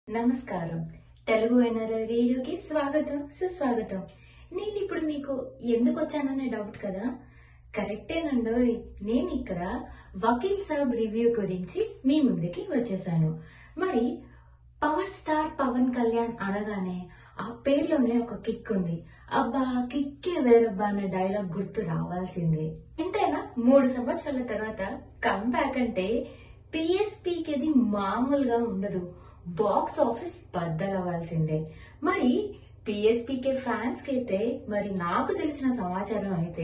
నమస్కారం తెలుగు ఎన్ఆర్ఐ రేడియోకి స్వాగతం సుస్వాగతం నేను ఇప్పుడు మీకు ఎందుకు వచ్చాననే డౌట్ కదా కరెక్టేనండోయ్ నేను ఇక్కడ వకీల్ సాబ్ రివ్యూ గురించి మీ ముందుకి వచ్చేసాను మరి పవర్ స్టార్ పవన్ కళ్యాణ్ అనగానే ఆ పేర్లోనే ఒక కిక్ ఉంది అబ్బా కిక్కే వేరబ్బా అనే డైలాగ్ గుర్తు రావాల్సిందే ఎంతైనా మూడు సంవత్సరాల తర్వాత కంబ్యాక్ అంటే పిఎస్పీకి అది మామూలుగా ఉండదు బాక్స్ ఆఫీస్ బద్దలవ్వాల్సిందే మరి పిఎస్పీకే ఫ్యాన్స్ కి అయితే మరి నాకు తెలిసిన సమాచారం అయితే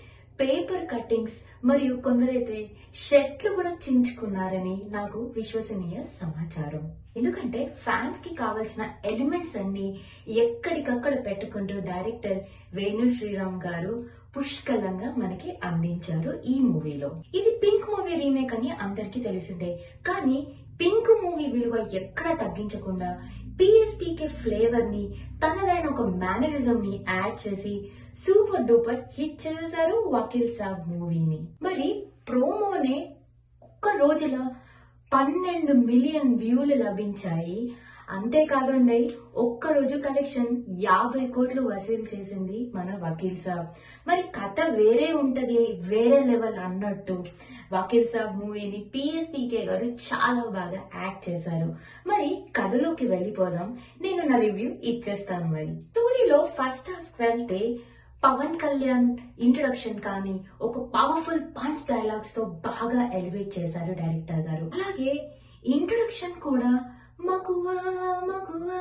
పేపర్ కట్టింగ్స్ మరియు కొందరైతే షర్ట్లు కూడా చించుకున్నారని నాకు విశ్వసనీయ సమాచారం ఎందుకంటే ఫ్యాన్స్ కి కావాల్సిన ఎలిమెంట్స్ అన్ని ఎక్కడికక్కడ పెట్టుకుంటూ డైరెక్టర్ వేణు శ్రీరామ్ గారు పుష్కలంగా మనకి అందించారు ఈ మూవీలో ఇది పింక్ మూవీ రీమేక్ అని అందరికీ తెలిసిందే కానీ పింక్ మూవీ విలువ ఎక్కడ తగ్గించకుండా పిఎస్పీకే ఫ్లేవర్ ని తనదైన ఒక మేనరిజం ని యాడ్ చేసి సూపర్ డూపర్ హిట్ చేశారు వకీల్ సాబ్ మూవీని మరి ప్రోమోనే ఒక్క రోజులో పన్నెండు మిలియన్ వ్యూలు లభించాయి అంతేకాదండి ఒక్క రోజు కలెక్షన్ యాభై కోట్లు వసూలు చేసింది మన వకీల్ సాబ్ మరి కథ వేరే ఉంటది వేరే లెవెల్ అన్నట్టు వకీల్ సాబ్ మూవీని పిఎస్పీకే గారు చాలా బాగా యాక్ట్ చేశారు మరి కథలోకి వెళ్ళిపోదాం నేను నా రివ్యూ ఇచ్చేస్తాను మరి స్టోరీలో ఫస్ట్ హాఫ్ వెళ్తే పవన్ కళ్యాణ్ ఇంట్రొడక్షన్ కానీ ఒక పవర్ఫుల్ పంచ్ డైలాగ్స్ తో బాగా ఎలివేట్ చేశారు డైరెక్టర్ గారు అలాగే ఇంట్రొడక్షన్ కూడా మగువా మగువా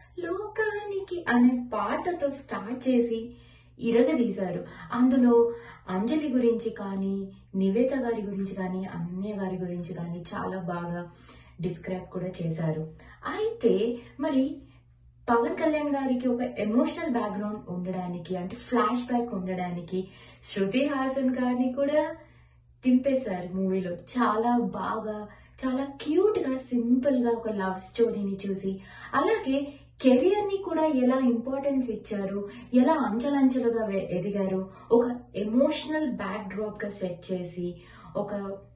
లోకానికి అనే పాటతో స్టార్ట్ చేసి ఇరగదీశారు అందులో అంజలి గురించి కానీ నివేత గారి గురించి కానీ అన్య గారి గురించి కానీ చాలా బాగా డిస్క్రైబ్ కూడా చేశారు అయితే మరి పవన్ కళ్యాణ్ గారికి ఒక ఎమోషనల్ బ్యాక్గ్రౌండ్ ఉండడానికి అంటే ఫ్లాష్ బ్యాక్ ఉండడానికి శృతి హాసన్ గారిని కూడా దింపేశారు మూవీలో చాలా బాగా చాలా క్యూట్ గా సింపుల్ గా ఒక లవ్ స్టోరీని చూసి అలాగే కెరియర్ ని కూడా ఎలా ఇంపార్టెన్స్ ఇచ్చారు ఎలా అంచెలంచెలుగా వె- ఎదిగారు ఒక ఎమోషనల్ బ్యాక్ డ్రాప్ గా సెట్ చేసి ఒక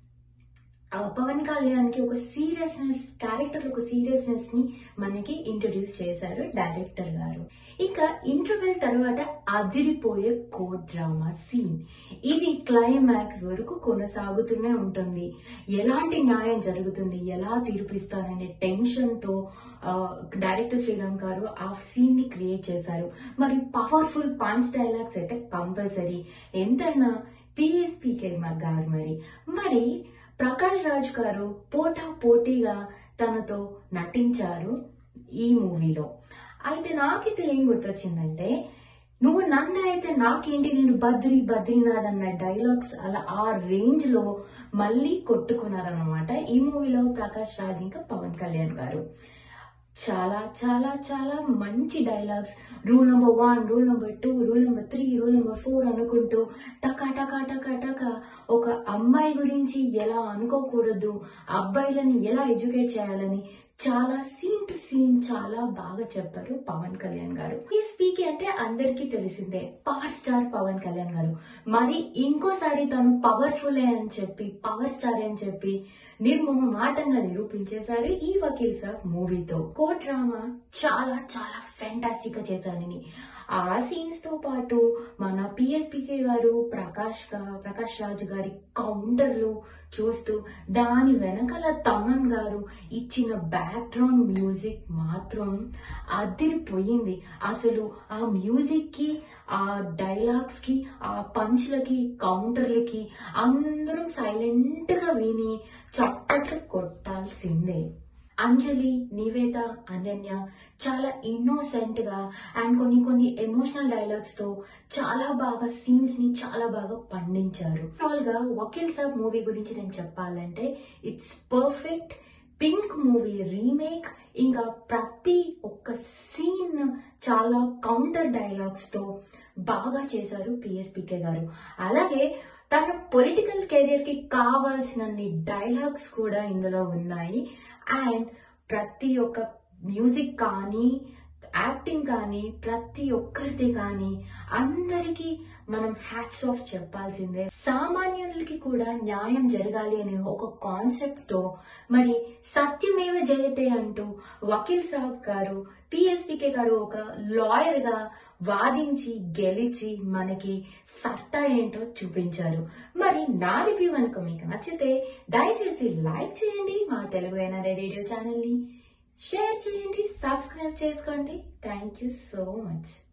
ఆ పవన్ కళ్యాణ్ కి ఒక సీరియస్నెస్ క్యారెక్టర్ ఒక సీరియస్నెస్ ని మనకి ఇంట్రొడ్యూస్ చేశారు డైరెక్టర్ గారు ఇంకా ఇంటర్వెల్ తర్వాత అదిరిపోయే కోడ్ డ్రామా సీన్ ఇది క్లైమాక్స్ వరకు కొనసాగుతూనే ఉంటుంది ఎలాంటి న్యాయం జరుగుతుంది ఎలా తీర్పిస్తారనే టెన్షన్ తో ఆ, డైరెక్టర్ శ్రీరామ్ గారు ఆ సీన్ ని క్రియేట్ చేశారు మరి పవర్ఫుల్ పంచ్ డైలాగ్స్ అయితే కంపల్సరీ ఎంతైనా పిఎస్పీకే గారు మరి మరి ప్రకాష్ రాజ్ గారు పోటా పోటీగా తనతో నటించారు ఈ మూవీలో అయితే నాకైతే ఏం గుర్తొచ్చిందంటే నువ్వు నన్ను అయితే నాకేంటి నేను బద్రి బద్రీనాథ్ అన్న డైలాగ్స్ అలా ఆ రేంజ్ లో మళ్ళీ కొట్టుకున్నారనమాట ఈ మూవీలో ప్రకాష్ రాజ్ ఇంకా పవన్ కళ్యాణ్ గారు చాలా చాలా చాలా మంచి dialogues rule number one rule number two rule number three rule number four అనుకుంటూ టకా టకా టకా టకా ఒక అమ్మాయి గురించి ఎలా అనుకోకూడదు అబ్బాయిలని ఎలా ఎడ్యుకేట్ చేయాలని చాలా సీన్ టు సీన్ చాలా బాగా చెప్పారు పవన్ కళ్యాణ్ గారు ఈ స్పీక్ అంటే అందరికీ తెలిసిందే పవర్ స్టార్ పవన్ కళ్యాణ్ గారు మరి ఇంకోసారి తను పవర్ఫుల్ అని చెప్పి పవర్ స్టార్ అని చెప్పి నిర్మోహమాటంగా నిరూపించేశారు ఈ వకీల్ సాబ్ మూవీతో కోట్ డ్రామా చాలా చాలా ఫెంటాస్టిక్ గా చేశారని ఆ సీన్స్ తో పాటు మన పిఎస్పికే గారు ప్రకాష్ గా- ప్రకాష్ రాజ్ గారి కౌంటర్లు చూస్తూ దాని వెనకాల తమన్ గారు ఇచ్చిన బ్యాక్గ్రౌండ్ మ్యూజిక్ మాత్రం అదిరిపోయింది అసలు ఆ మ్యూజిక్ కి ఆ డైలాగ్స్ కి ఆ పంచ్లకి కౌంటర్లకి అందరం సైలెంట్ గా విని చప్పట్లు కొట్టాల్సిందే అంజలి నివేద అనన్య చాలా ఇన్నోసెంట్ గా అండ్ కొన్ని కొన్ని ఎమోషనల్ డైలాగ్స్ తో చాలా బాగా సీన్స్ ని చాలా బాగా పండించారు ఓవరాల్ గా వకీల్ సాబ్ మూవీ గురించి నేను చెప్పాలంటే it's perfect pink movie remake ఇంకా ప్రతి ఒక్క సీన్ చాలా కౌంటర్ డైలాగ్స్ తో బాగా చేశారు పిఎస్పికే గారు అలాగే తన పొలిటికల్ కెరియర్ కి కావాల్సినన్ని డైలాగ్స్ కూడా ఇందులో ఉన్నాయి అండ్ ప్రతి ఒక్క మ్యూజిక్ కానీ యాక్టింగ్ కానీ ప్రతి ఒక్కరిది కానీ అందరికీ మనం హ్యాట్స్ ఆఫ్ చెప్పాల్సిందే సామాన్యులకి కూడా న్యాయం జరగాలి అనే ఒక కాన్సెప్ట్ తో మరి సత్యమేవ జయతే అంటూ వకీల్ సాబ్ గారు టిఎస్పికే గారు ఒక లాయర్ గా వాదించి గెలిచి మనకి సత్తా ఏంటో చూపించారు మరి నా రివ్యూ కనుక మీకు నచ్చితే దయచేసి లైక్ చేయండి మా తెలుగు ఎన్ఆర్ఐ రేడియో ఛానల్ ని షేర్ చేయండి సబ్స్క్రైబ్ చేసుకోండి థ్యాంక్ యూ సో మచ్